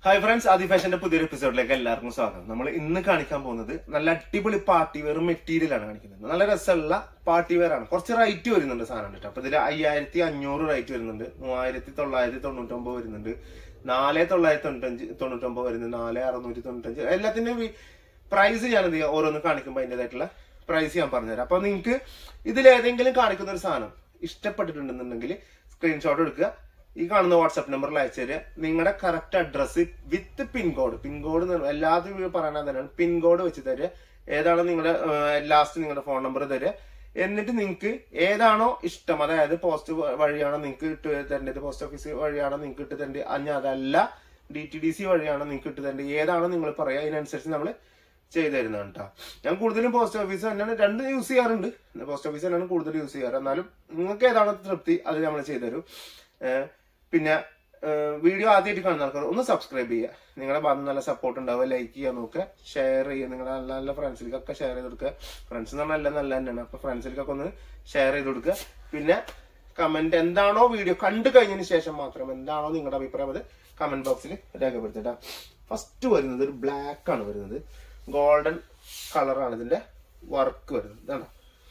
Hi friends ആദി ഫാഷന്റെ പുതിയൊരു എപ്പിസോഡിലേക്ക് എല്ലാവർക്കും സ്വാഗതം നമ്മൾ ഇന്ന് കാണിക്കാൻ പോകുന്നത് നല്ല അടിപൊളി പാർട്ടി വെയർ മെറ്റീരിയൽ ആണ് കാണിക്കുന്നത് നല്ല രസമുള്ള പാർട്ടി വെയർ ആണ് കുറച്ച് റേറ്റ് വരുന്നുണ്ട് സാധനം കേട്ടോ അപ്പൊ ഇതിൽ അയ്യായിരത്തി അഞ്ഞൂറ് റേറ്റ് വരുന്നുണ്ട് മൂവായിരത്തി തൊള്ളായിരത്തി തൊണ്ണൂറ്റൊമ്പത് വരുന്നുണ്ട് നാല് തൊള്ളായിരത്തി തൊണ്ണൂറ്റഞ്ച് തൊണ്ണൂറ്റൊമ്പത് വരുന്നുണ്ട് നാല് അറുന്നൂറ്റി തൊണ്ണൂറ്റഞ്ച് എല്ലാത്തിന്റെയും പ്രൈസ് ഞാൻ എന്ത് ചെയ്യാം ഓരോന്ന് കാണിക്കുമ്പോൾ അതിൻ്റെതായിട്ടുള്ള പ്രൈസ് ഞാൻ പറഞ്ഞുതരാം അപ്പൊ നിങ്ങൾക്ക് ഇതിലേതെങ്കിലും കാണിക്കുന്ന ഒരു സാധനം ഇഷ്ടപ്പെട്ടിട്ടുണ്ടെന്നുണ്ടെങ്കിൽ സ്ക്രീൻഷോട്ട് എടുക്കുക ഈ കാണുന്ന വാട്സ്ആപ്പ് നമ്പറിൽ അയച്ചു തരിക നിങ്ങളുടെ correct address with pincode pincode എല്ലാത്തിനും പറയുന്നത് തന്നെയാണ് പിൻകോഡ് വെച്ച് തരിക ഏതാണോ നിങ്ങളുടെ ലാസ്റ്റ് നിങ്ങളുടെ ഫോൺ നമ്പർ തരിക എന്നിട്ട് നിങ്ങൾക്ക് ഏതാണോ ഇഷ്ടം അതായത് പോസ്റ്റ് വഴിയാണോ നിങ്ങൾക്ക് ഇട്ട് തരേണ്ടത് പോസ്റ്റ് ഓഫീസ് വഴിയാണോ നിങ്ങൾക്ക് ഇട്ട് തരേണ്ടത് അഞ്ഞ അതല്ല ഡി ടി ഡി സി വഴിയാണോ നിങ്ങൾക്ക് ഇട്ട് തരേണ്ടത് ഏതാണോ നിങ്ങൾ പറയുക അതിനനുസരിച്ച് നമ്മൾ ചെയ്തു തരുന്നതാണ് കേട്ടോ ഞാൻ കൂടുതലും പോസ്റ്റ് ഓഫീസ് തന്നെയാണ് രണ്ട് യൂസ് ചെയ്യാറുണ്ട് പോസ്റ്റ് ഓഫീസ് തന്നെയാണ് കൂടുതൽ യൂസ് ചെയ്യാറ് എന്നാലും നിങ്ങൾക്ക് ഏതാണോ തൃപ്തി അത് നമ്മൾ ചെയ്തു തരും ഏഹ് പിന്നെ വീഡിയോ ആദ്യമായിട്ട് കാണുന്ന ആൾക്കാർ ഒന്ന് സബ്സ്ക്രൈബ് ചെയ്യുക നിങ്ങളുടെ ഭാഗത്ത് നല്ല സപ്പോർട്ട് ഉണ്ടാവുക ലൈക്ക് ചെയ്യാൻ നോക്കുക ഷെയർ ചെയ്യുക നിങ്ങളുടെ നല്ല നല്ല ഫ്രണ്ട്സിലേക്കൊക്കെ ഷെയർ ചെയ്ത് കൊടുക്കുക ഫ്രണ്ട്സ് എന്ന് പറഞ്ഞാൽ നല്ല നല്ല തന്നെയാണ് അപ്പൊ ഫ്രണ്ട്സിലേക്കൊക്കെ ഒന്ന് ഷെയർ ചെയ്ത് കൊടുക്കുക പിന്നെ കമന്റ് എന്താണോ വീഡിയോ കണ്ടു കഴിഞ്ഞതിന് ശേഷം മാത്രം എന്താണോ നിങ്ങളുടെ അഭിപ്രായം അത് കമന്റ് ബോക്സിൽ രേഖപ്പെടുത്തിട്ട ഫസ്റ്റ് വരുന്നത് ഒരു ബ്ലാക്ക് ആണ് വരുന്നത് ഗോൾഡൻ കളറാണ് ഇതിന്റെ വർക്ക് വരുന്നത് ഇതാണ്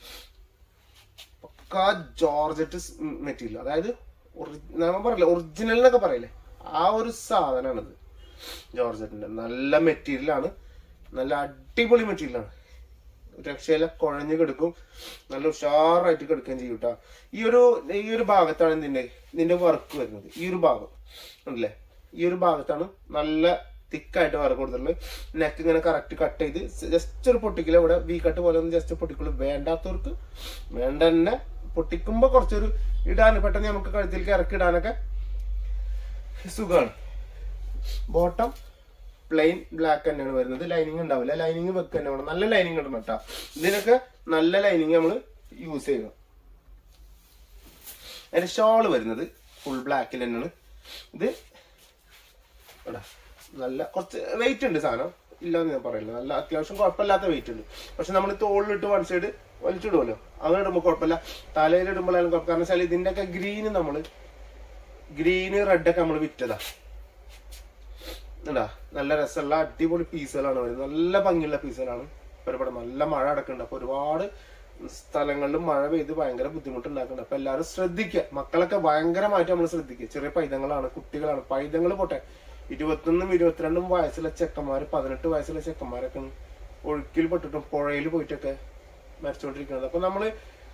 പക്കാ ജോർജറ്റ് മെറ്റീരിയൽ അതായത് ഒറി- നമ്മൾ പറയില്ല ഒറിജിനൽ എന്നൊക്കെ പറയില്ലേ ആ ഒരു സാധനമാണിത് ജോർജറ്റിന്റെ നല്ല മെറ്റീരിയൽ ആണ് നല്ല അടിപൊളി മെറ്റീരിയൽ ആണ് രക്ഷയില കുഴഞ്ഞു കിടക്കും നല്ല ഉഷാറായിട്ട് കിടക്കുകയും ചെയ്യും കേട്ടോ ഈ ഒരു ഈ ഒരു ഭാഗത്താണ് ഇതിന്റെ ഇതിന്റെ വർക്ക് വരുന്നത് ഈ ഒരു ഭാഗം ഉണ്ടല്ലേ ഈ ഒരു ഭാഗത്താണ് നല്ല തിക്കായിട്ട് വർക്ക് കൊടുത്തിട്ടുള്ളത് നെക്ക് ഇങ്ങനെ കറക്റ്റ് കട്ട് ചെയ്ത് ജസ്റ്റ് ഒരു പൊട്ടിക്കൽ ഇവിടെ വി കട്ട് പോലെ ഒന്ന് ജസ്റ്റ് പൊട്ടിക്കുള്ളൂ വേണ്ടാത്തവർക്ക് വേണ്ട തന്നെ പൊട്ടിക്കുമ്പോ കുറച്ചൊരു ഇടാൻ പെട്ടെന്ന് നമുക്ക് കഴുത്തിലേക്ക് ഇറക്കി ഇടാനൊക്കെ സുഖമാണ് ബോട്ടം പ്ലെയിൻ ബ്ലാക്ക് തന്നെയാണ് വരുന്നത് ലൈനിങ് ഉണ്ടാവില്ല ലൈനിങ് വെക്ക് തന്നെ വേണം നല്ല ലൈനിങ് ഇടണം കേട്ടോ ഇതിനൊക്കെ നല്ല ലൈനിങ് നമ്മൾ യൂസ് ചെയ്യണം അതിന്റെ ഷോള് വരുന്നത് ഫുൾ ബ്ലാക്കിൽ തന്നെയാണ് ഇത് എടാ, നല്ല കുറച്ച് വെയിറ്റ് ഉണ്ട് സാധനം ഇല്ലാന്ന് ഞാൻ പറയില്ല നല്ല അത്യാവശ്യം കുഴപ്പമില്ലാത്ത വെയിറ്റ് ഉണ്ട് പക്ഷെ നമ്മൾ തോളിലിട്ട് വൺ സൈഡ് വലിച്ചിടുമല്ലോ അങ്ങനെ ഇടുമ്പോൾ കുഴപ്പമില്ല തലയിൽ ഇടുമ്പോഴാണ് കുഴപ്പം കാരണം വെച്ചാൽ ഇതിന്റെ ഒക്കെ ഗ്രീന് നമ്മള് ഗ്രീന് റെഡ് ഒക്കെ നമ്മൾ വിറ്റതാ എന്താ നല്ല രസമുള്ള അടിപൊളി പീസുകളാണ് വരുന്നത് നല്ല ഭംഗിയുള്ള പീസുകളാണ് ഒരുപാട് നല്ല മഴ അടക്കുന്നുണ്ട് അപ്പൊ ഒരുപാട് സ്ഥലങ്ങളിലും മഴ പെയ്ത് ഭയങ്കര ബുദ്ധിമുട്ടുണ്ടാക്കുന്നുണ്ട് അപ്പൊ എല്ലാവരും ശ്രദ്ധിക്കുക മക്കളൊക്കെ ഭയങ്കരമായിട്ട് നമ്മൾ ശ്രദ്ധിക്കുക ചെറിയ പൈതങ്ങളാണ് കുട്ടികളാണ് പൈതങ്ങൾ പോട്ടെ ഇരുപത്തൊന്നും ഇരുപത്തിരണ്ടും വയസ്സുള്ള ചെക്കന്മാര് പതിനെട്ട് വയസ്സുള്ള ചെക്കന്മാരൊക്കെ ഒഴുക്കിൽ പെട്ടിട്ടും പുഴയിൽ പോയിട്ടൊക്കെ മരിച്ചുകൊണ്ടിരിക്കുന്നത് അപ്പൊ നമ്മള്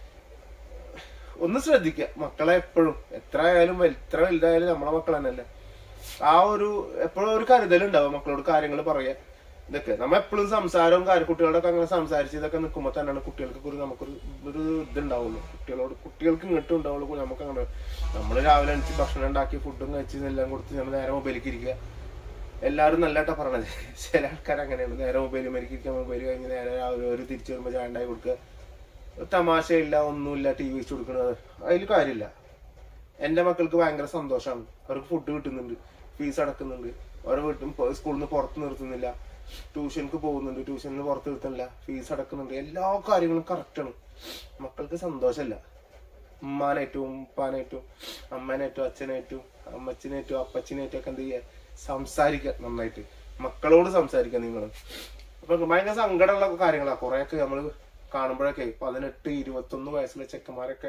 ഒന്ന് ശ്രദ്ധിക്കുക മക്കളെ എപ്പോഴും എത്ര ആയാലും വൽ- എത്ര വലുതായാലും നമ്മളെ മക്കൾ തന്നെയല്ലേ ആ ഒരു എപ്പോഴും ഒരു കരുതലുണ്ടാവും മക്കളോട് കാര്യങ്ങൾ പറയാ ഇതൊക്കെ നമ്മ എപ്പോഴും സംസാരവും കാര്യം കുട്ടികളോടൊക്കെ അങ്ങനെ സംസാരിച്ച് ഇതൊക്കെ നിൽക്കുമ്പോൾ തന്നെയാണ് കുട്ടികൾക്ക് ഒരു നമുക്കൊരു ഒരു ഇതുണ്ടാവുള്ളൂ കുട്ടികളോട് കുട്ടികൾക്ക് ഇങ്ങോട്ടും ഉണ്ടാവുള്ളൂ നമുക്ക് അങ്ങനെ നമ്മൾ രാവിലെ എണിച്ച് ഭക്ഷണം ഉണ്ടാക്കി ഫുഡും കഴിച്ച് എല്ലാം കൊടുത്ത് നമ്മൾ നേരെ മൊബൈലിലേക്ക് ഇരിക്കുക എല്ലാവരും നല്ലതായിട്ടാ പറഞ്ഞത് ചില ആൾക്കാർ അങ്ങനെയാണ് നേരെ മൊബൈൽ മരിക്കാൻ മൊബൈൽ കഴിഞ്ഞ് നേരെ രാവിലെ ഒരു തിരിച്ചു വരുമ്പോൾ ചാണ്ടായി കൊടുക്കുക ഒരു തമാശയില്ല ഒന്നുമില്ല ടി വി വെച്ച് കൊടുക്കുന്നത് അതിൽ കാര്യമില്ല എന്റെ മക്കൾക്ക് ഭയങ്കര സന്തോഷമാണ് അവർക്ക് ഫുഡ് കിട്ടുന്നുണ്ട് ഫീസ് അടക്കുന്നുണ്ട് അവരെ വീട്ടും സ്കൂളിൽ നിന്ന് പുറത്ത് നിർത്തുന്നില്ല ട്യൂഷനിക്ക് പോകുന്നുണ്ട് ട്യൂഷനിൽ പുറത്ത് നിർത്തുന്നില്ല ഫീസ് അടക്കുന്നുണ്ട് എല്ലാ കാര്യങ്ങളും കറക്റ്റാണ് മക്കൾക്ക് സന്തോഷമല്ല ഉമ്മാനേറ്റവും ഉപ്പാനേറ്റവും അമ്മേനേറ്റവും അച്ഛനേറ്റവും അമ്മച്ചിനേറ്റവും അപ്പച്ചിനേറ്റവും ഒക്കെ എന്ത് ചെയ്യുക സംസാരിക്കുക നന്നായിട്ട് മക്കളോട് സംസാരിക്കുക നിങ്ങൾ അപ്പൊ ഭയങ്കര സങ്കടമുള്ള കാര്യങ്ങളാ കുറെയൊക്കെ നമ്മൾ കാണുമ്പോഴൊക്കെ പതിനെട്ട് ഇരുപത്തൊന്ന് വയസ്സുള്ള ചെക്കന്മാരൊക്കെ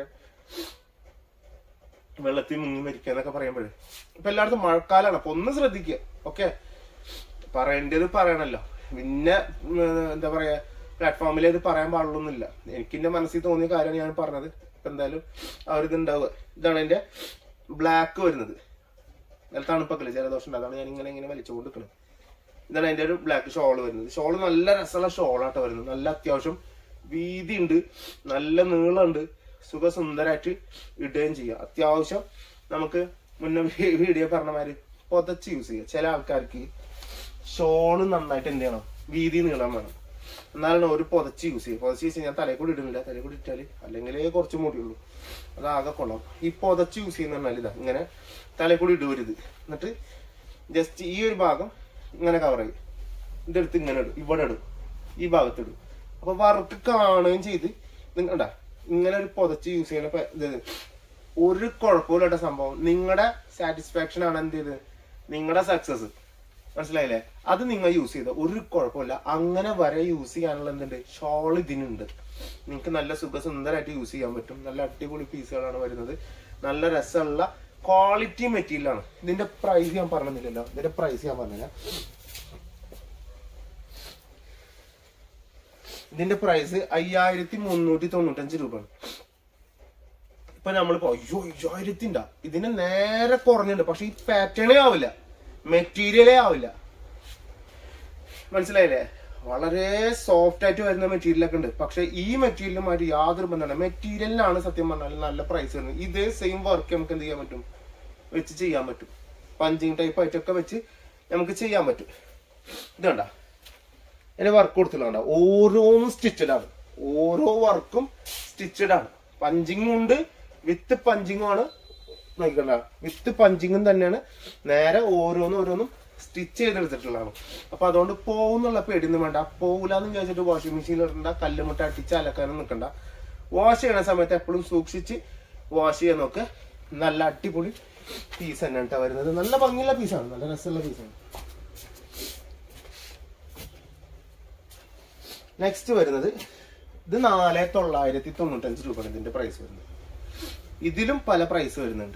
വെള്ളത്തിൽ മുങ്ങി മരിക്കുക എന്നൊക്കെ പറയുമ്പോഴേ ഇപ്പൊ എല്ലായിടത്തും മഴക്കാലാണ് അപ്പൊ ഒന്ന് ശ്രദ്ധിക്കുക ഓക്കെ പറയേണ്ടത് പറയണല്ലോ പിന്നെ ഉം, എന്താ പറയാ പ്ലാറ്റ്ഫോമിൽ ഇത് പറയാൻ പാടുള്ളൊന്നുമില്ല എനിക്ക് എന്റെ മനസ്സിൽ തോന്നിയ കാര്യമാണ് ഞാൻ പറഞ്ഞത് ഇപ്പൊ എന്തായാലും ആ ഒരു ഇതുണ്ടാവുക ഇതാണ് എന്റെ ബ്ലാക്ക് വരുന്നത് നല്ല തണുപ്പൊക്കെ ജലദോഷം ഉണ്ട് അതാണ് ഞാൻ ഇങ്ങനെ ഇങ്ങനെ വലിച്ചുകൊണ്ട് നിൽക്കുന്നത് ഇതാണ് അതിന്റെ ഒരു ബ്ലാക്ക് ഷോൾ വരുന്നത് ഷോൾ നല്ല രസമുള്ള ഷോളാട്ടോ വരുന്നത് നല്ല അത്യാവശ്യം വീതി ഉണ്ട് നല്ല നീളമുണ്ട് സുഖസുന്ദരായിട്ട് ഇടുകയും ചെയ്യാം അത്യാവശ്യം നമുക്ക് മുന്നേ വീ- വീഡിയോ പറഞ്ഞ മാതിരി പുതച്ച് യൂസ് ചെയ്യാം ചില ആൾക്കാർക്ക് ഷോള് നന്നായിട്ട് എന്ത് ചെയ്യണം വീതി നീളം വേണം എന്നാലാണ് ഒരു പുതച്ച് യൂസ് ചെയ്യുക പുതച്ച് യൂസ് ചെയ്യാൻ തലയിൽ കൂടി ഇടുന്നില്ല തലയിൽ കൂടി ഇട്ടാല് അല്ലെങ്കിൽ കുറച്ച് മുടിയുള്ളൂ അതാകെ കൊള്ളാം ഈ പുതച്ച് യൂസ് ചെയ്യുന്ന പറഞ്ഞാൽ ഇതാ ഇങ്ങനെ തലയിൽ കൂടി ഇടരുത് എന്നിട്ട് ജസ്റ്റ് ഈ ഒരു ഭാഗം ഇങ്ങനെ കവർ ചെയ്യും ഇതെടുത്ത് ഇങ്ങനെ ഇടും ഇവിടെ ഇടും ഈ ഭാഗത്ത് ഇടും അപ്പൊ വർക്ക് കാണുകയും ചെയ്ത് നിങ്ങണ്ടാ ഇങ്ങനെ ഒരു പുതച്ച് യൂസ് ചെയ്യുന്ന പ- ഇത് ഒരു കുഴപ്പമില്ലാത്ത സംഭവം നിങ്ങളുടെ സാറ്റിസ്ഫാക്ഷൻ ആണ് എന്ത് ചെയ്ത് നിങ്ങളുടെ സക്സസ് മനസ്സിലായില്ലേ അത് നിങ്ങൾ യൂസ് ചെയ്ത ഒരു കുഴപ്പമില്ല അങ്ങനെ വരെ യൂസ് ചെയ്യാനുള്ള എന്തുണ്ട് ഷോൾ ഇതിനുണ്ട് നിങ്ങൾക്ക് നല്ല സുഖസുന്ദരമായിട്ട് യൂസ് ചെയ്യാൻ പറ്റും നല്ല അടിപൊളി പീസുകളാണ് വരുന്നത് നല്ല രസമുള്ള ക്വാളിറ്റി മെറ്റീരിയൽ ആണ് ഇതിന്റെ പ്രൈസ് ഞാൻ പറഞ്ഞില്ലല്ലോ ഇതിന്റെ പ്രൈസ് ഞാൻ പറഞ്ഞില്ല ഇതിന്റെ പ്രൈസ് അയ്യായിരത്തി മുന്നൂറ്റി തൊണ്ണൂറ്റഞ്ച് രൂപയാണ് ഇപ്പൊ നമ്മളിപ്പോ അയ്യോ അയ്യായിരത്തിണ്ട ഇതിന് നേരെ കുറഞ്ഞിട്ടുണ്ട് പക്ഷെ ഈ പാറ്റേണേ ആവില്ല മെറ്റീരിയലേ ആവില്ല മനസ്സിലായില്ലേ വളരെ സോഫ്റ്റ് ആയിട്ട് വരുന്ന മെറ്റീരിയൽ ഒക്കെ ഉണ്ട് പക്ഷെ ഈ മെറ്റീരിയലുമായിട്ട് യാതൊരു ബന്ധമില്ല മെറ്റീരിയലിനാണ് സത്യം പറഞ്ഞാൽ നല്ല പ്രൈസ് വരുന്നത് ഇതേ സെയിം വർക്ക് നമുക്ക് എന്ത് ചെയ്യാൻ പറ്റും വെച്ച് ചെയ്യാൻ പറ്റും പഞ്ചിങ് ടൈപ്പ് ആയിട്ടൊക്കെ വെച്ച് നമുക്ക് ചെയ്യാൻ പറ്റും ഇത് കണ്ട അതിന് വർക്ക് കൊടുത്തില്ല ഓരോന്നും സ്റ്റിച്ചഡ് ആണ് ഓരോ വർക്കും സ്റ്റിച്ചഡ് ആണ് പഞ്ചിങ്ങും ഉണ്ട് വിത്ത് പഞ്ചിങ്ങും ആണ് നോക്കണ്ട വിത്ത് പഞ്ചിങ്ങും തന്നെയാണ് നേരെ ഓരോന്നും ഓരോന്നും സ്റ്റിച്ച് ചെയ്തെടുത്തിട്ടുള്ളതാണ് അപ്പൊ അതുകൊണ്ട് പോകുന്നുള്ള പേടിയൊന്നും വേണ്ട പോകില്ലാന്ന് വിചാരിച്ചിട്ട് വാഷിംഗ് മെഷീനിൽ ഇടണ്ട കല്ലുമുട്ട അടിച്ച് അലക്കാനും നിൽക്കണ്ട വാഷ് ചെയ്യണ സമയത്ത് എപ്പോഴും സൂക്ഷിച്ച് വാഷ് ചെയ്യാൻ നോക്ക് നല്ല അടിപൊളി പീസ് തന്നെയാണ് ട്ടോ വരുന്നത് നല്ല ഭംഗിയുള്ള പീസാണ് നല്ല രസമുള്ള പീസാണ് നെക്സ്റ്റ് വരുന്നത് ഇത് നാല് തൊള്ളായിരത്തി തൊണ്ണൂറ്റഞ്ച് രൂപയാണ് ഇതിന്റെ പ്രൈസ് വരുന്നത് ഇതിലും പല പ്രൈസ് വരുന്നുണ്ട്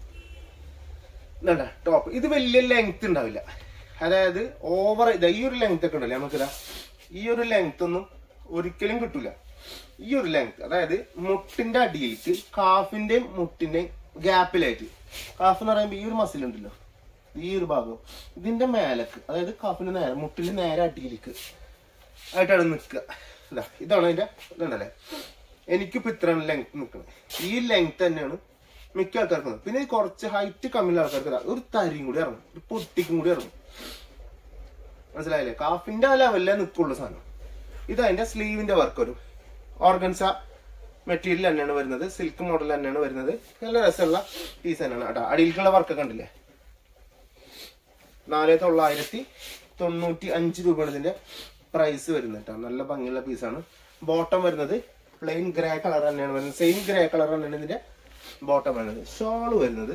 ഇതാ ടോപ്പ് ഇത് വലിയ ലെങ്ത് ഉണ്ടാവില്ല അതായത് ഓവർ ഇതാ ഈ ഒരു ലെങ്ത് ഒക്കെ ഉണ്ടല്ലേ നമുക്കിതാ ഈ ഒരു ലെങ്ത് ഒന്നും ഒരിക്കലും കിട്ടൂല ഈ ഒരു ലെങ്ത് അതായത് മുട്ടിന്റെ അടിയിലേക്ക് കാഫിന്റെയും മുട്ടിന്റെയും ഗ്യാപ്പിലായിട്ട് കാഫ് എന്ന് പറയുമ്പോൾ ഈ ഒരു മസിൽ ഉണ്ടല്ലോ ഈ ഒരു ഭാഗം ഇതിന്റെ മേലക്ക് അതായത് കാഫിന്റെ നേരെ മുട്ടിന്റെ നേരെ അടിയിലേക്ക് ആയിട്ടാണ് നിൽക്കുക ഇതാ ഇതാണ് അതിന്റെ ഇതുണ്ടല്ലേ എനിക്കിപ്പോ ഇത്രയാണ് ലെങ്ത് നിൽക്കുന്നത് ഈ ലെങ്ത് തന്നെയാണ് മിക്ക ആൾക്കാർക്കും ഉള്ളത്. പിന്നെ ഈ കുറച്ച് ഹൈറ്റ് കമ്മിയുള്ള ആൾക്കാർക്ക് ഇതാ ഒരു തരിയും കൂടി ഇറങ്ങും ഒരു പൊട്ടിക്കും കൂടി ഇറങ്ങും മനസ്സിലായില്ലേ കാഫിന്റെ ആ ലെവലിലേ നിൽക്കുള്ളൂ സാധനം ഇത് അതിന്റെ സ്ലീവിന്റെ വർക്ക് വരും ഓർഗൻസ മെറ്റീരിയൽ തന്നെയാണ് വരുന്നത് സിൽക്ക് മോഡൽ തന്നെയാണ് വരുന്നത് നല്ല രസമുള്ള പീസ് തന്നെയാണ് കേട്ടോ അടിയിലേക്കുള്ള വർക്ക് കണ്ടില്ലേ നാല് തൊള്ളായിരത്തി തൊണ്ണൂറ്റി അഞ്ച് രൂപയാണ് ഇതിന്റെ പ്രൈസ് വരുന്നത് കേട്ടോ നല്ല ഭംഗിയുള്ള പീസാണ് ബോട്ടം വരുന്നത് പ്ലെയിൻ ഗ്രേ കളർ തന്നെയാണ് വരുന്നത് സെയിം ഗ്രേ കളർ തന്നെയാണ് ഇതിന്റെ ബോട്ടം വരുന്നത് ഷോള് വരുന്നത്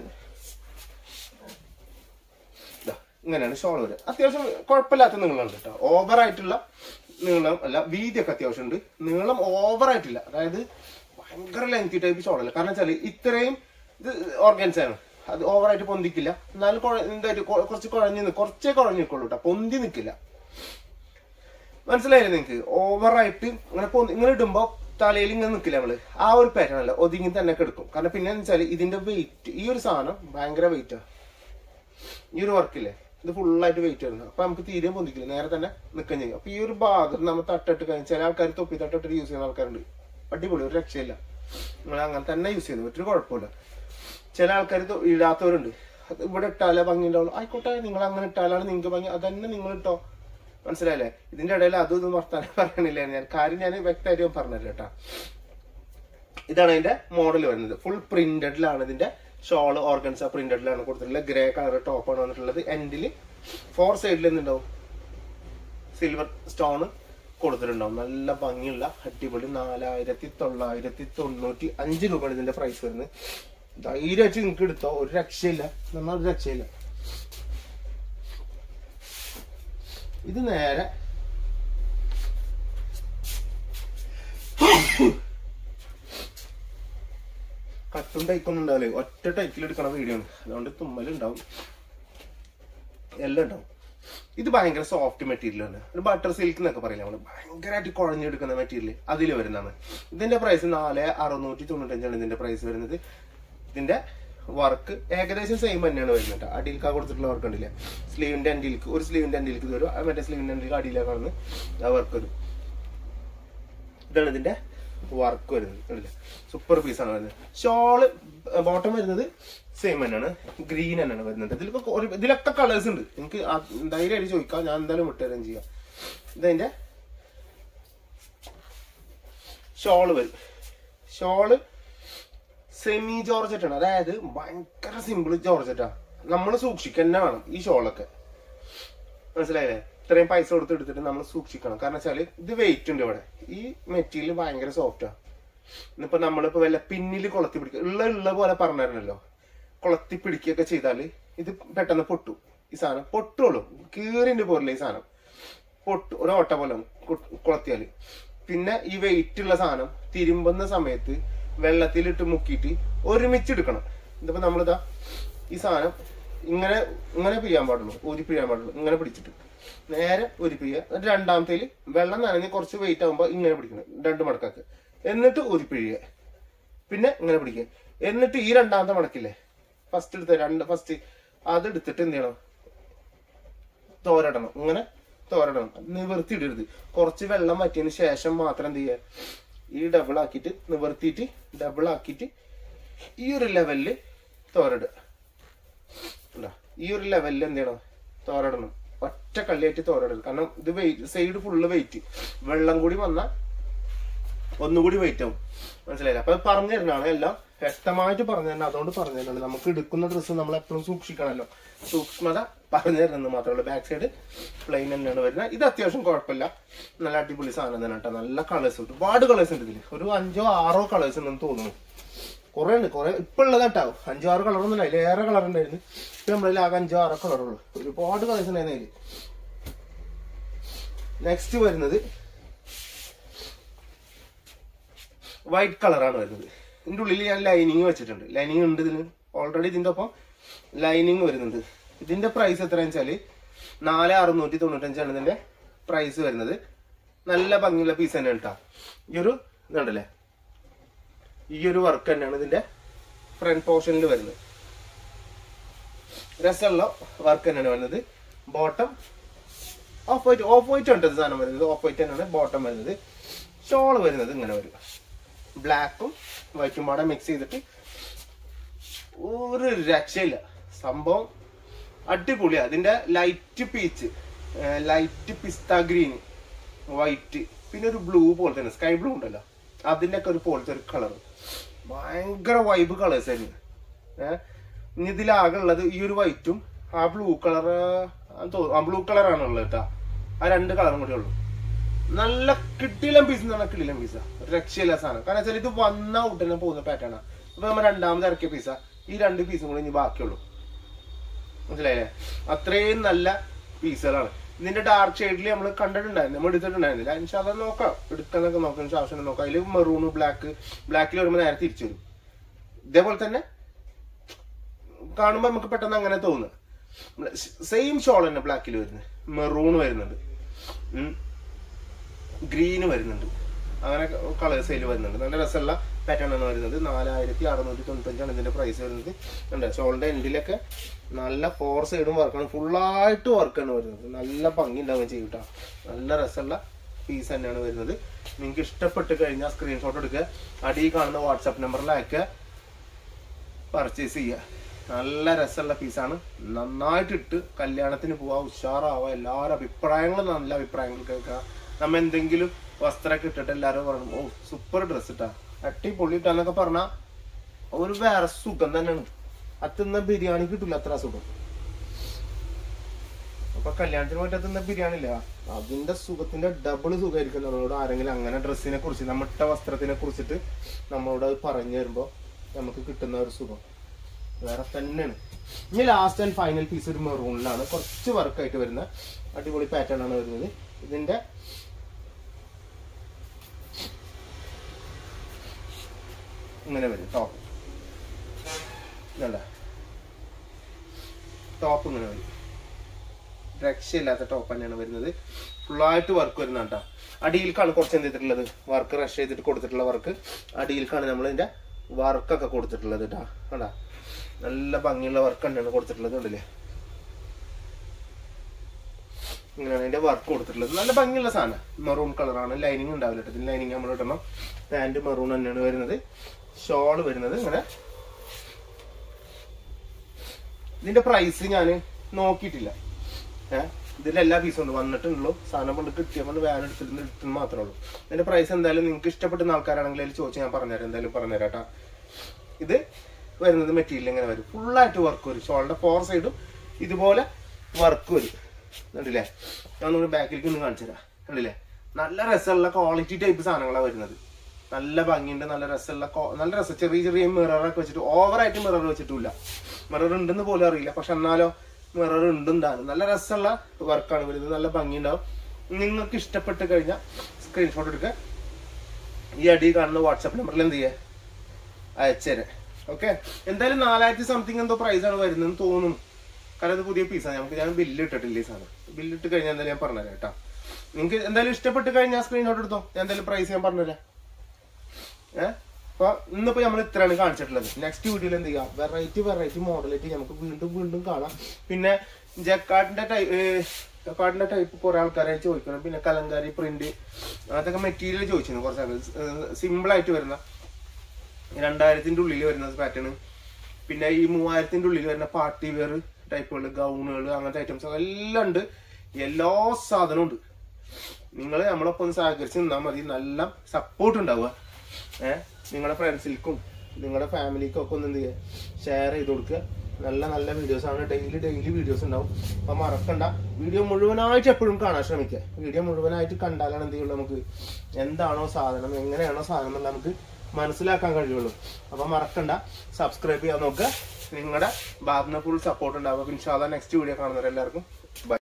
ദാ, ഇങ്ങനെയാണ് ഷോൾ വരിക അത്യാവശ്യം കുഴപ്പമില്ലാത്ത നീളമുണ്ട് കേട്ടോ ഓവർ ആയിട്ടുള്ള നീളം അല്ല വീതിയൊക്കെ അത്യാവശ്യം ഉണ്ട് നീളം ഓവർ ആയിട്ടില്ല അതായത് ഭയങ്കര ലെങ്തി ടൈപ്പ് ഷോളല്ല കാരണം വെച്ചാല് ഇത്രയും ഇത് ഓർഗൻസ് ആണ് അത് ഓവറായിട്ട് പൊന്തിക്കില്ല എന്നാലും കുഴ- എന്തായിട്ട് കൊ- കുറച്ച് കുഴഞ്ഞ് നി- കുറച്ചേ കുഴഞ്ഞ് നിൽക്കുള്ളൂ കേട്ടോ പൊന്തി നിൽക്കില്ല മനസ്സിലായില്ലേ നിങ്ങക്ക് ഓവറായിട്ട് ഇങ്ങനെ പൊന്തി ഇങ്ങനെ ഇടുമ്പോ തലയിൽ ഇങ്ങനെ നിൽക്കില്ല നമ്മള് ആ ഒരു പാറ്റേൺ അല്ല ഒതുങ്ങി തന്നെ എടുക്കും കാരണം പിന്നെ വെച്ചാല് ഇതിന്റെ വെയിറ്റ് ഈ ഒരു സാധനം ഭയങ്കര വെയിറ്റാ ഈ ഒരു വർക്കില്ലേ ഇത് ഫുള്ളായിട്ട് വെയിറ്റ് വരുന്നത് അപ്പൊ നമുക്ക് തീരെ പൊന്തിക്കില്ല നേരെ തന്നെ നിൽക്കുകയും ചെയ്യും അപ്പൊ ഈ ഒരു ഭാഗം നമ്മൾ തട്ടിട്ട് കഴിഞ്ഞാൽ ചില ആൾക്കാർ തൊപ്പി തട്ടിട്ട് യൂസ് ചെയ്യുന്ന ആൾക്കാരുണ്ട് അടിപൊളി ഒരു രക്ഷയില്ല നിങ്ങൾ അങ്ങനെ തന്നെ യൂസ് ചെയ്യുന്നു ഒരു കുഴപ്പമില്ല ചില ആൾക്കാർ ഇടാത്തവരുണ്ട് അത് ഇവിടെ ഇട്ടാലേ ഭംഗി ഉണ്ടാവുള്ളൂ ആയിക്കോട്ടെ നിങ്ങൾ അങ്ങനെ ഇട്ടാലാണ് നിങ്ങൾക്ക് ഭംഗി അതന്നെ നിങ്ങൾ ഇട്ടോ മനസ്സിലായില്ലേ ഇതിന്റെ ഇടയിൽ അതും ഇതും വർത്താനം പറയണില്ല ഞാൻ കാര്യം ഞാൻ വ്യക്തമായിട്ട് ഞാൻ പറഞ്ഞുതരാം കേട്ടാ ഇതാണ് അതിന്റെ മോഡൽ വരുന്നത് ഫുൾ പ്രിന്റഡിലാണ് ഇതിന്റെ ഷോൾ ഓർഗൻസ പ്രിന്റഡിലാണ് കൊടുത്തിട്ടുള്ളത് ഗ്രേ കളർ ടോപ്പാണ് വന്നിട്ടുള്ളത് എൻഡിൽ ഫോർ സൈഡിൽ എന്തുണ്ടാവും സിൽവർ സ്റ്റോൺ കൊടുത്തിട്ടുണ്ടാവും നല്ല ഭംഗിയുള്ള അടിപൊളി നാലായിരത്തി തൊള്ളായിരത്തി തൊണ്ണൂറ്റി അഞ്ച് രൂപയാണ് ഇതിന്റെ പ്രൈസ് വരുന്നത് ധൈര്യമായിട്ട് നിങ്ങൾക്ക് എടുത്തോ ഒരു രക്ഷയില്ല നമ്മൾ ഒരു രക്ഷയില്ല ഇത് നേരെ കട്ടും ടൈക്കൊന്നും ഉണ്ടാവില്ലേ ഒറ്റ ടൈക്കിൽ എടുക്കണ വീഡിയോ ആണ് അതുകൊണ്ട് തുമ്മലുണ്ടാവും എല്ലാം ഉണ്ടാവും ഇത് ഭയങ്കര സോഫ്റ്റ് മെറ്റീരിയൽ ആണ് ഒരു ബട്ടർ സിൽക്ക് എന്നൊക്കെ പറയില്ല നമ്മള് ഭയങ്കരമായിട്ട് കുഴഞ്ഞെടുക്കുന്ന മെറ്റീരിയൽ അതിൽ വരുന്നതാണ് ഇതിന്റെ പ്രൈസ് നാല് അറുന്നൂറ്റി തൊണ്ണൂറ്റഞ്ചാണ് ഇതിന്റെ പ്രൈസ് വരുന്നത് ഇതിന്റെ വർക്ക് ഏകദേശം സെയിം തന്നെയാണ് വരുന്നത് അടിയിൽക്കാ കൊടുത്തിട്ടുള്ള വർക്ക് ഉണ്ടല്ലേ സ്ലീവിന്റെ അൻഡിലേക്ക് ഒരു സ്ലീവിന്റെ അൻഡിലേക്ക് ഇത് വരും ആ മറ്റേ സ്ലീവിന്റെ അൻഡിലേക്ക് അടിയിലേക്കാണ് ആ വർക്ക് വരും ഇതാണ് ഇതിന്റെ വർക്ക് വരുന്നത് കണ്ടില്ലേ സൂപ്പർ പീസാണ് വരുന്നത് ഷോള് ബോട്ടം വരുന്നത് സെയിം തന്നെയാണ് ഗ്രീൻ തന്നെയാണ് വരുന്നത് ഇതിലിപ്പോ ഒരു ഇതിലൊക്കെ കളേഴ്സ് ഉണ്ട് എനിക്ക് ആ- ധൈര്യമായിട്ട് ചോദിക്കാം ഞാൻ എന്തായാലും വിട്ടുതരാൻ ചെയ്യാം ഇതതിന്റെ ഷോള് വരും ഷോള് സെമി ജോർജറ്റ് ആണ് അതായത് ഭയങ്കര സിമ്പിൾ ജോർജറ്റാ നമ്മൾ സൂക്ഷിക്കുക തന്നെ വേണം ഈ ഷോളൊക്കെ മനസ്സിലായില്ലേ ഇത്രയും പൈസ കൊടുത്ത് എടുത്തിട്ട് നമ്മൾ സൂക്ഷിക്കണം കാരണം വെച്ചാല് ഇത് വെയിറ്റ് ഉണ്ട് ഇവിടെ ഈ മെറ്റീരിയൽ ഭയങ്കര സോഫ്റ്റാ ഇന്നിപ്പോ നമ്മളിപ്പോ വല്ല പിന്നിൽ കൊളത്തി പിടിക്കുക ഉള്ള ഉള്ള പോലെ പറഞ്ഞിരുന്നല്ലോ കൊളത്തി പിടിക്കുകയൊക്കെ ചെയ്താല് ഇത് പെട്ടെന്ന് പൊട്ടു ഈ സാധനം പൊട്ടുള്ളൂ കീറിന്റെ പോരില്ല ഈ സാധനം പൊട്ട് ഒരു ഓട്ട പോലെ കു- കുളത്തിയാല് പിന്നെ ഈ വെയിറ്റ് ഉള്ള സാധനം തിരുമ്പുന്ന സമയത്ത് വെള്ളത്തിലിട്ട് മുക്കിയിട്ട് ഒരുമിച്ച് എടുക്കണം ഇതിപ്പോ നമ്മളിതാ ഈ സാധനം ഇങ്ങനെ ഇങ്ങനെ പിഴിയാൻ പാടുള്ളൂ ഊരി പിഴിയാൻ പാടുള്ളൂ ഇങ്ങനെ പിടിച്ചിട്ട് നേരെ ഊരി പിഴിയുക എന്നിട്ട് രണ്ടാമത്തേല് വെള്ളം നനഞ്ഞ് കുറച്ച് വെയിറ്റ് ആകുമ്പോൾ ഇങ്ങനെ പിടിക്കണം രണ്ട് മടക്കാക്ക് എന്നിട്ട് ഊരി പിഴിയുക പിന്നെ ഇങ്ങനെ പിടിക്കുക എന്നിട്ട് ഈ രണ്ടാമത്തെ മടക്കില്ലേ ഫസ്റ്റ് എടുത്ത രണ്ട് ഫസ്റ്റ് അത് എടുത്തിട്ട് എന്ത് ചെയ്യണം തോരടണം ഇങ്ങനെ തോരടണം നിവർത്തി ഇടരുത് കുറച്ച് വെള്ളം വറ്റിയതിന് ശേഷം മാത്രം എന്ത് ചെയ്യുക ഈ ഡബിൾ ആക്കിയിട്ട് നിവർത്തിയിട്ട് ഡബിൾ ആക്കിയിട്ട് ഈ ഒരു ലെവലില് തോരടുക ഇതാ, ഈ ഒരു ലെവലിൽ എന്ത് ചെയ്യണം തോരടണം ഒറ്റ കള്ളിയായിട്ട് തോരടരുത് കാരണം ഇത് വെയിറ്റ് സൈഡ് ഫുള്ള് വെയിറ്റ് വെള്ളം കൂടി വന്നാൽ ഒന്നുകൂടി വെയിറ്റ് ആവും മനസ്സിലായില്ല അപ്പൊ അത് പറഞ്ഞു തരുന്നതാണ് എല്ലാം വ്യക്തമായിട്ട് പറഞ്ഞു തരണം അതുകൊണ്ട് പറഞ്ഞു തരുന്നുണ്ട് നമുക്ക് എടുക്കുന്ന ഡ്രസ്സ് നമ്മൾ എപ്പോഴും സൂക്ഷിക്കണമല്ലോ സൂക്ഷ്മത പറഞ്ഞു തരുന്നത് മാത്രമേ ഉള്ളൂ ബാക്ക് സൈഡ് പ്ലെയിൻ തന്നെയാണ് വരുന്നത് ഇത് അത്യാവശ്യം കുഴപ്പമില്ല നല്ല അടിപൊളി സാധനം തന്നെ കേട്ടോ നല്ല കളേഴ്സ് ഉണ്ട് ഒരുപാട് കളേഴ്സ് ഉണ്ട് ഇതിൽ ഒരു അഞ്ചോ ആറോ കളേഴ്സ് ഉണ്ടെന്ന് തോന്നുന്നു കുറെ ഉണ്ട് കുറെ ഇപ്പൊ ഉള്ളതാട്ടാവും അഞ്ചോ ആറ് കളറൊന്നും ഇല്ല അതിലേറെ കളർ ഉണ്ടായിരുന്നു ഇപ്പൊ നമ്മളിൽ ആകെ അഞ്ചോ ആറോ കളറുള്ളൂ ഒരുപാട് കളേഴ്സ് ഉണ്ടായിരുന്നു അതിൽ നെക്സ്റ്റ് വരുന്നത് വൈറ്റ് കളറാണ് വരുന്നത് ഇതിന്റെ ഉള്ളിൽ ഞാൻ ലൈനിങ് വെച്ചിട്ടുണ്ട് ലൈനിങ് ഉണ്ട് ഇതിന് ഓൾറെഡി ഇതിന്റെ ഒപ്പം ലൈനിങ് വരുന്നുണ്ട് ഇതിന്റെ പ്രൈസ് എത്രയാണെന്ന് വെച്ചാല് നാല് അറുന്നൂറ്റി തൊണ്ണൂറ്റഞ്ചാണ് ഇതിന്റെ പ്രൈസ് വരുന്നത് നല്ല ഭംഗിയുള്ള പീസ് തന്നെ കേട്ടോ ഈ ഒരു ഇതുണ്ടല്ലേ ഈ ഒരു വർക്ക് തന്നെയാണ് ഇതിന്റെ ഫ്രണ്ട് പോർഷനിൽ വരുന്നത് രസമുള്ള വർക്ക് തന്നെയാണ് വരുന്നത് bottom off white off white ഉണ്ട് ഇത് സാധനം വരുന്നത് ഓഫ് വൈറ്റ് തന്നെയാണ് ബോട്ടം വരുന്നത് ഷോൾ വരുന്നത് ഇങ്ങനെ വരും ബ്ലാക്കും വൈറ്റും പാടെ മിക്സ് ചെയ്തിട്ട് ഒരു രക്ഷയില്ല സംഭവം അടിപൊളിയാ അതിന്റെ ലൈറ്റ് പീച്ച് ലൈറ്റ് പിസ്ത ഗ്രീൻ വൈറ്റ് പിന്നെ ഒരു ബ്ലൂ പോലെ തന്നെ സ്കൈ ബ്ലൂ ഉണ്ടല്ലോ അതിന്റെ ഒക്കെ ഒരു പോലത്തെ ഒരു കളർ ഭയങ്കര വൈബ് കളേഴ്സ് ആയിരുന്നു ഏഹ് ഇനി ഇതിലാകെ ഉള്ളത് ഈ ഒരു വൈറ്റും ആ ബ്ലൂ കളർ ആ ബ്ലൂ കളറാണ് ഉള്ളത് കേട്ടോ ആ രണ്ട് കളറും കൂടി ഉള്ളൂ നല്ല കിട്ടിയിലും പീസ് എന്ന് പറഞ്ഞാൽ കിട്ടിയിലും പീസ രക്ഷയില്ല സാധനം കാരണം വെച്ചാൽ ഇത് വന്ന ഉടനെ പോകുന്ന പാറ്റേണാ അപ്പൊ നമ്മൾ രണ്ടാമത് ഇറക്കിയ പീസ ഈ രണ്ട് പീസും കൂടി ഇനി ബാക്കിയുള്ളൂ മനസ്സിലായില്ലേ അത്രയും നല്ല പീസുകളാണ് ഇതിന്റെ ഡാർക്ക് ഷെയ്ഡിൽ നമ്മൾ കണ്ടിട്ടുണ്ടായിരുന്നു നമ്മൾ എടുത്തിട്ടുണ്ടായിരുന്നില്ല എനിക്ക് അത് നോക്കാം എടുക്കാന്നൊക്കെ നോക്കാം എനിക്ക് ആവശ്യം നോക്കാം അതിൽ മെറൂണ് ബ്ലാക്ക് ബ്ലാക്കിൽ വരുമ്പോൾ നേരെ തിരിച്ചു വരും ഇതേപോലെ തന്നെ കാണുമ്പോൾ നമുക്ക് പെട്ടെന്ന് അങ്ങനെ തോന്നുന്നു സെയിം ഷോൾ തന്നെ ബ്ലാക്കിൽ വരുന്നത് മെറൂൺ വരുന്നുണ്ട് ഗ്രീന് വരുന്നുണ്ട് അങ്ങനെ കളേഴ്സ് അതിൽ വരുന്നുണ്ട് നല്ല രസമുള്ള പാറ്റേൺ ആണ് വരുന്നത് നാലായിരത്തി അറുന്നൂറ്റി തൊണ്ണൂറ്റഞ്ചാണ് ഇതിന്റെ പ്രൈസ് വരുന്നത് ഉണ്ട് ഷോളിന്റെ എൻഡിലൊക്കെ നല്ല ഫോർ സൈഡും വർക്കാണ് ഫുള്ളായിട്ട് വർക്കാണ് വരുന്നത് നല്ല ഭംഗി ഉണ്ടാവുകയും ചെയ്യും കേട്ടോ നല്ല രസമുള്ള പീസ് തന്നെയാണ് വരുന്നത് നിങ്ങൾക്ക് ഇഷ്ടപ്പെട്ട് കഴിഞ്ഞാൽ സ്ക്രീൻഷോട്ട് എടുക്കുക അടിയിൽ കാണുന്ന വാട്സാപ്പ് നമ്പറിൽ അയക്കുക പർച്ചേസ് ചെയ്യുക നല്ല രസമുള്ള പീസാണ് നന്നായിട്ട് ഇട്ട് കല്യാണത്തിന് പോവാ ഉഷാറാവുക എല്ലാവരും അഭിപ്രായങ്ങളും നല്ല അഭിപ്രായങ്ങൾ കേൾക്കുക നമ്മ എന്തെങ്കിലും വസ്ത്രമൊക്കെ ഇട്ടിട്ട് എല്ലാവരും പറയണം ഓ സൂപ്പർ ഡ്രസ് ഇട്ടാ അടിപൊളി ഇട്ടാന്നൊക്കെ പറഞ്ഞാൽ ഒരു വേറെ സുഖം തന്നെയാണ് അത് തിന്ന ബിരിയാണി കിട്ടില്ല അത്ര സുഖം അപ്പൊ കല്യാണത്തിന് പോയിട്ട് തിന്ന ബിരിയാണി ഇല്ല അതിന്റെ സുഖത്തിന്റെ ഡബിൾ സുഖമായിരിക്കും നമ്മളോട് ആരെങ്കിലും അങ്ങനെ ഡ്രസ്സിനെ കുറിച്ച് നമ്മിട്ട വസ്ത്രത്തിനെ കുറിച്ചിട്ട് നമ്മളോട് അത് പറഞ്ഞു തരുമ്പോ നമുക്ക് കിട്ടുന്ന ഒരു സുഖം വേറെ തന്നെയാണ് ഇനി ലാസ്റ്റ് ആൻഡ് ഫൈനൽ പീസ് ഒരു മെറൂണിലാണ് കുറച്ച് വർക്കായിട്ട് വരുന്ന അടിപൊളി പാറ്റേൺ ആണ് വരുന്നത് ഇതിന്റെ ഇങ്ങനെ വരും ടോപ്പ് ഇതല്ല ടോപ്പ് ഇങ്ങനെ വരും രക്ഷയില്ലാത്ത ടോപ്പ് തന്നെയാണ് വരുന്നത് ഫുള്ളായിട്ട് വർക്ക് വരുന്ന കേട്ടോ അടിയിൽക്കാണ് കുറച്ച് എന്ത് ചെയ്തിട്ടുള്ളത് വർക്ക് റഷ് ചെയ്തിട്ട് കൊടുത്തിട്ടുള്ള വർക്ക് അടിയിൽക്കാണ് നമ്മൾ ഇതിന്റെ വർക്കൊക്കെ കൊടുത്തിട്ടുള്ളത് കേട്ടോ കണ്ടാ നല്ല ഭംഗിയുള്ള വർക്ക് തന്നെയാണ് കൊടുത്തിട്ടുള്ളത് കണ്ടില്ലേ ഇങ്ങനെയാണ് അതിന്റെ വർക്ക് കൊടുത്തിട്ടുള്ളത് നല്ല ഭംഗിയുള്ള സാധനം മെറൂൺ കളറാണ് ലൈനിങ് ഉണ്ടാവില്ല കേട്ടോ ഇതിന് ലൈനിങ് നമ്മൾ ഇടണം പാന്റ് മെറൂൺ തന്നെയാണ് വരുന്നത് ഷോള് വരുന്നത് ഇങ്ങനെ ഇതിന്റെ പ്രൈസ് ഞാൻ നോക്കിയിട്ടില്ല ഏഹ് ഇതിന്റെ എല്ലാ പീസും ഉണ്ട് വന്നിട്ടുള്ളൂ സാധനം കൊണ്ട് കിട്ടിയപ്പോൾ വാൻ എടുത്തിട്ട് എടുത്തെന്ന് മാത്രമേ ഉള്ളൂ ഇതിന്റെ പ്രൈസ് എന്തായാലും നിങ്ങൾക്ക് ഇഷ്ടപ്പെടുന്ന ആൾക്കാരാണെങ്കിൽ അതിൽ ചോദിച്ച് ഞാൻ പറഞ്ഞുതരാം എന്തായാലും പറഞ്ഞുതരാം കേട്ടോ ഇത് വരുന്നത് മെറ്റീരിയൽ ഇങ്ങനെ വരും ഫുള്ളായിട്ട് വർക്ക് വരും ഷോളിന്റെ ഫോർ സൈഡും ഇതുപോലെ വർക്ക് വരും കണ്ടില്ലേ ഞാൻ ഒന്ന് ബാക്കിലേക്ക് ഒന്ന് കാണിച്ചു തരാം കണ്ടില്ലേ നല്ല രസമുള്ള ക്വാളിറ്റി ടൈപ്പ് സാധനങ്ങളാണ് വരുന്നത് നല്ല ഭംഗിയുണ്ട് നല്ല രസമുള്ള കോ- നല്ല രസം ചെറിയ ചെറിയ മിററൊക്കെ വെച്ചിട്ട് ഓവറായിട്ട് മിറർ വെച്ചിട്ടില്ല മിറർ ഉണ്ടെന്ന് പോലും അറിയില്ല പക്ഷെ എന്നാലോ മിറർ ഉണ്ടുണ്ടാകും നല്ല രസമുള്ള വർക്കാണ് വരുന്നത് നല്ല ഭംഗിയുണ്ടാവും നിങ്ങൾക്ക് ഇഷ്ടപ്പെട്ട് കഴിഞ്ഞാൽ സ്ക്രീൻഷോട്ട് എടുക്കുക ഈ അടി കാണുന്ന വാട്സാപ്പ് നമ്പറിൽ എന്ത് ചെയ്യുക അയച്ചുതരാം ഓക്കെ എന്തായാലും നാലായിരത്തി സംതിങ് എന്തോ പ്രൈസ് ആണ് വരുന്നതെന്ന് തോന്നുന്നു കാരണം ഇത് പുതിയ പീസാണ് നമുക്ക് ഞാൻ ബില്ല് ഇട്ടിട്ടില്ല ഈ സാധനം ബില്ല് ഇട്ട് കഴിഞ്ഞാൽ എന്തായാലും ഞാൻ പറഞ്ഞുതരാം കേട്ടോ നിങ്ങൾക്ക് എന്തായാലും ഇഷ്ടപ്പെട്ട് കഴിഞ്ഞാൽ സ്ക്രീൻഷോട്ട് എടുത്തോ ഞാൻ എന്തായാലും പ്രൈസ് ഞാൻ പറഞ്ഞുതരാം ഏഹ് അപ്പൊ ഇന്നിപ്പോ നമ്മൾ ഇത്രയാണ് കാണിച്ചിട്ടുള്ളത് നെക്സ്റ്റ് വീഡിയോയിൽ എന്ത് ചെയ്യാം വെറൈറ്റി വെറൈറ്റി മോഡലായിട്ട് നമുക്ക് വീണ്ടും വീണ്ടും കാണാം പിന്നെ ജക്കാർഡിന്റെ ടൈപ്പ് ജക്കാർഡിന്റെ ടൈപ്പ് കുറെ ആൾക്കാരെ ചോദിക്കണം പിന്നെ കലങ്കാരി പ്രിന്റ് അതൊക്കെ മെറ്റീരിയൽ ചോദിച്ചിരുന്നു കുറച്ച് സിമ്പിൾ ആയിട്ട് വരുന്ന രണ്ടായിരത്തിന്റെ ഉള്ളിൽ വരുന്ന പാറ്റേൺ പിന്നെ ഈ മൂവായിരത്തിന്റെ ഉള്ളിൽ വരുന്ന പാർട്ടി വെയർ ടൈപ്പുകൾ ഗൗണുകൾ അങ്ങനത്തെ ഐറ്റംസ് എല്ലാം ഉണ്ട് എല്ലാ സാധനവും ഉണ്ട് നിങ്ങൾ നമ്മളൊപ്പം ഒന്ന് സഹകരിച്ച് നിന്നാൽ മതി നല്ല സപ്പോർട്ട് ഉണ്ടാവുക ഏഹ് നിങ്ങളുടെ ഫ്രണ്ട്സിൽക്കും നിങ്ങളുടെ ഫാമിലിക്കും ഒക്കെ ഒന്ന് എന്ത് ചെയ്യുക ഷെയർ ചെയ്ത് കൊടുക്കുക നല്ല നല്ല വീഡിയോസ് ആണ് ഡെയിലി ഡെയിലി വീഡിയോസ് ഉണ്ടാവും അപ്പൊ മറക്കണ്ട വീഡിയോ മുഴുവനായിട്ട് എപ്പോഴും കാണാൻ ശ്രമിക്കുക വീഡിയോ മുഴുവനായിട്ട് കണ്ടാലാണ് എന്ത് ചെയ്യുള്ളൂ നമുക്ക് എന്താണോ സാധനം എങ്ങനെയാണോ സാധനം എന്നുള്ളത് നമുക്ക് മനസ്സിലാക്കാൻ കഴിയുള്ളൂ അപ്പൊ മറക്കണ്ട സബ്സ്ക്രൈബ് ചെയ്യാൻ നോക്കുക നിങ്ങളുടെ ഭാഗത്തുനിന്ന് ഫുൾ സപ്പോർട്ട് ഉണ്ടാവുക ഇൻഷാല്ല നെക്സ്റ്റ് വീഡിയോ കാണുന്നവരെല്ലാവർക്കും ബൈ